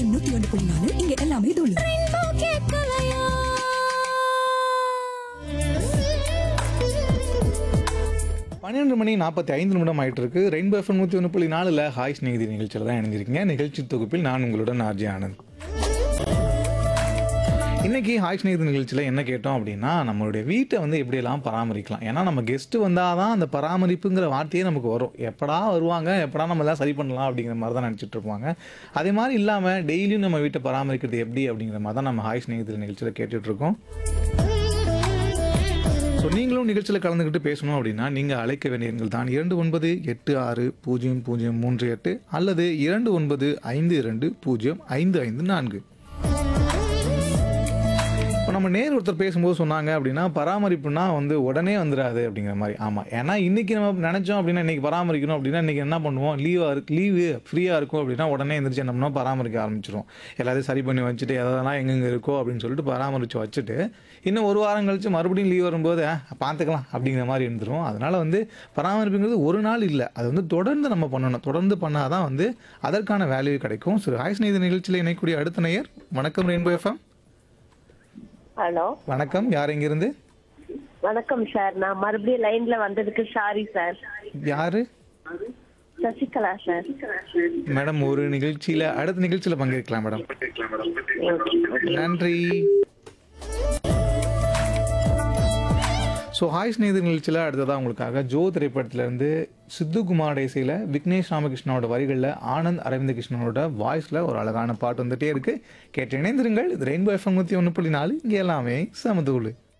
FM நூத்தி ஒன்று புள்ளி நாலு இங்க எல்லாமே தூளு பன்னிரெண்டு மணி நாற்பத்தி ஐந்து நிமிடம் ஆயிட்டு இருக்கு ரெயின்போ எஃப்எம் நூற்றி ஒன்று புள்ளி நாலில் ஹாய் ஸ்நேகிதி நிகழ்ச்சியில் தான் இணைஞ்சிருக்கீங்க நிகழ்ச்சி தொகுப்பில் நான் உங்களுடன் ஆர்ஜி ஆனந்த் இன்னைக்கு ஹாய் ஸ்நேகிதி நிகழ்ச்சியில் என்ன கேட்டோம் அப்படின்னா நம்மளுடைய வீட்டை வந்து எப்படியெல்லாம் பராமரிக்கலாம் ஏன்னா நம்ம கெஸ்ட்டு வந்தால் தான் அந்த பராமரிப்புங்கிற வார்த்தையே நமக்கு வரும் எப்படா வருவாங்க எப்படா நம்ம எல்லாம் சரி பண்ணலாம் அப்படிங்கிற மாதிரி தான் நினச்சிட்டு இருப்பாங்க அதே மாதிரி இல்லாமல் டெய்லியும் நம்ம வீட்டை பராமரிக்கிறது எப்படி அப்படிங்கிற மாதிரி தான் நம்ம ஹாய் ஸ்நேகிதி நிகழ்ச்சியில் கேட்டுட்டு இருக்கோம் ஸோ நீங்களும் நிகழ்ச்சியில் கலந்துக்கிட்டு பேசணும் அப்படின்னா நீங்கள் அழைக்க வேண்டிய எண்கள் தான் இரண்டு ஒன்பது எட்டு ஆறு பூஜ்ஜியம் பூஜ்ஜியம் மூன்று எட்டு அல்லது இரண்டு ஒன்பது ஐந்து இரண்டு பூஜ்ஜியம் ஐந்து ஐந்து நான்கு இப்போ நம்ம நேர் ஒருத்தர் பேசும்போது சொன்னாங்க அப்படின்னா பராமரிப்புனா வந்து உடனே வந்துடாது அப்படிங்கிற மாதிரி ஆமாம் ஏன்னா இன்றைக்கி நம்ம நினச்சோம் அப்படின்னா இன்றைக்கி பராமரிக்கணும் அப்படின்னா இன்றைக்கி என்ன பண்ணுவோம் லீவாக இருக்கு லீவு ஃப்ரீயாக இருக்கும் அப்படின்னா உடனே எந்திரிச்சு என்ன பண்ணுவோம் பராமரிக்க ஆரம்பிச்சிடும் எல்லாத்தையும் சரி பண்ணி வச்சுட்டு எதெல்லாம் எங்கெங்கே இருக்கோ அப்படின்னு சொல்லிட்டு பராமரித்து வச்சுட்டு இன்னும் ஒரு வாரம் கழிச்சு மறுபடியும் லீவ் வரும்போது "ஆ, பார்த்துக்கலாம் அப்படிங்கிற மாதிரி இருந்துரும் அதனால் வந்து பராமரிப்புங்கிறது ஒரு நாள் இல்லை அது வந்து தொடர்ந்து நம்ம பண்ணணும் தொடர்ந்து பண்ணால் தான் வந்து அதற்கான வேல்யூ கிடைக்கும் ஸோ ஆயுஷ் நீதி நிகழ்ச்சியில் இணையக்கூடிய அடுத்த நேயர் வணக்கம் ரெயின்போ எஃப்எம் ஹலோ வணக்கம் யார் எங்கிருந்து வணக்கம் சார் நான் மறுபடியும் லைன்ல வந்ததுக்கு சாரி சார் யாரு சசிகலா சார் மேடம் ஒரு நிகழ்ச்சியில அடுத்த நிகழ்ச்சியில பங்கேற்கலாம் மேடம் நன்றி ஸோ ஹாய் ஸ்நேகித நிகழ்ச்சியில் அடுத்ததாக உங்களுக்காக ஜோ திரைப்படத்திலேருந்து சித்து குமார் இசையில் விக்னேஷ் ராமகிருஷ்ணனோட வரிகளில் ஆனந்த் அரவிந்த கிருஷ்ணனோட வாய்ஸில் ஒரு அழகான பாட்டு வந்துட்டே இருக்கு கேட்டு இணைந்திருங்கள் இது ரெயின்போ எஃப்எம் நூற்றி ஒன்று புள்ளி நாலு இங்கே எல்லாமே சமதூளு